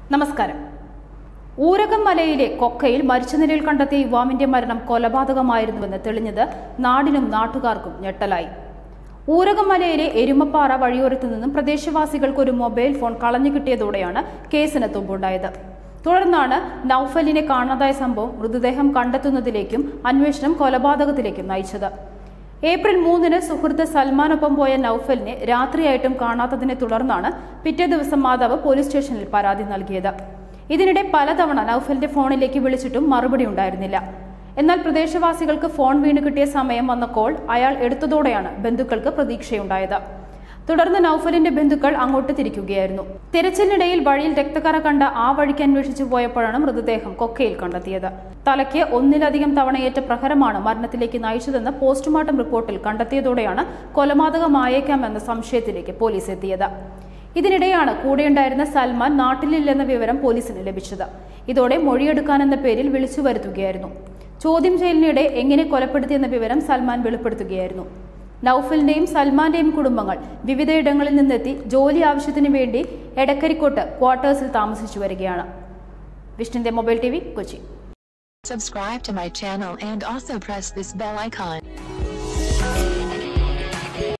നമസ്കാരം ഊരകം മലയിലെ കൊക്കയിൽ മരിച്ച നിലയിൽ കണ്ടെത്തിയ യുവാവിന്റെ മരണം കൊലപാതകമായിരുന്നുവെന്ന് തെളിഞ്ഞത് നാടിനും നാട്ടുകാർക്കും ഞെട്ടലായി ഊരകം മലയിലെ എരുമപ്പാറ വഴിയോരത്തു നിന്നും പ്രദേശവാസികൾക്ക് ഒരു മൊബൈൽ ഫോൺ കളഞ്ഞു കിട്ടിയതോടെയാണ് കേസിന് തുമ്പുണ്ടായത് തുടർന്നാണ് നൌഫലിനെ കാണാതായ സംഭവം മൃതദേഹം കണ്ടെത്തുന്നതിലേക്കും അന്വേഷണം കൊലപാതകത്തിലേക്കും നയിച്ചത് ഏപ്രിൽ മൂന്നിന് സുഹൃത്ത് സൽമാനൊപ്പം പോയ നൌഫലിനെ രാത്രിയായിട്ടും കാണാത്തതിനെ തുടർന്നാണ് പിറ്റേ ദിവസം മാതാവ് പോലീസ് സ്റ്റേഷനിൽ പരാതി നൽകിയത് ഇതിനിടെ പലതവണ നൌഫലിന്റെ ഫോണിലേക്ക് വിളിച്ചിട്ടും മറുപടി ഉണ്ടായിരുന്നില്ല എന്നാൽ പ്രദേശവാസികൾക്ക് ഫോൺ വീണ് കിട്ടിയ സമയം വന്ന കോൾ അയാൾ എടുത്തതോടെയാണ് ബന്ധുക്കൾക്ക് പ്രതീക്ഷയുണ്ടായത് തുടർന്ന് നൌഫലിന്റെ ബന്ധുക്കൾ അങ്ങോട്ട് തിരിക്കുകയായിരുന്നു തിരച്ചിലിനിടയിൽ വഴിയിൽ രക്തക്കറ കണ്ട ആ വഴിക്ക് അന്വേഷിച്ചു പോയപ്പോഴാണ് മൃതദേഹം കൊക്കയിൽ കണ്ടെത്തിയത് തലയ്ക്ക് ഒന്നിലധികം തവണയേറ്റ പ്രഹരമാണ് മരണത്തിലേക്ക് നയിച്ചതെന്ന് പോസ്റ്റ്മോർട്ടം റിപ്പോർട്ടിൽ കണ്ടെത്തിയതോടെയാണ് കൊലപാതകമായേക്കാമെന്ന സംശയത്തിലേക്ക് പോലീസ് എത്തിയത് ഇതിനിടെയാണ് കൂടെയുണ്ടായിരുന്ന സൽമാൻ നാട്ടിലില്ലെന്ന വിവരം പോലീസിന് ലഭിച്ചത് ഇതോടെ മൊഴിയെടുക്കാനെന്ന പേരിൽ വിളിച്ചു വരുത്തുകയായിരുന്നു ചോദ്യം ചെയ്യലിനിടെ എങ്ങനെ കൊലപ്പെടുത്തിയെന്ന വിവരം സൽമാൻ വെളിപ്പെടുത്തുകയായിരുന്നു നൌഫലിന്റെയും സൽമാന്റെയും കുടുംബങ്ങൾ വിവിധയിടങ്ങളിൽ നിന്നെത്തി ജോലി ആവശ്യത്തിനു വേണ്ടി എടക്കരിക്കോട്ട് ക്വാർട്ടേഴ്സിൽ താമസിച്ചു വരികയാണ് വിഷ്ണുന്റെ mobile T V Kochi Subscribe to my channel and also press this bell icon.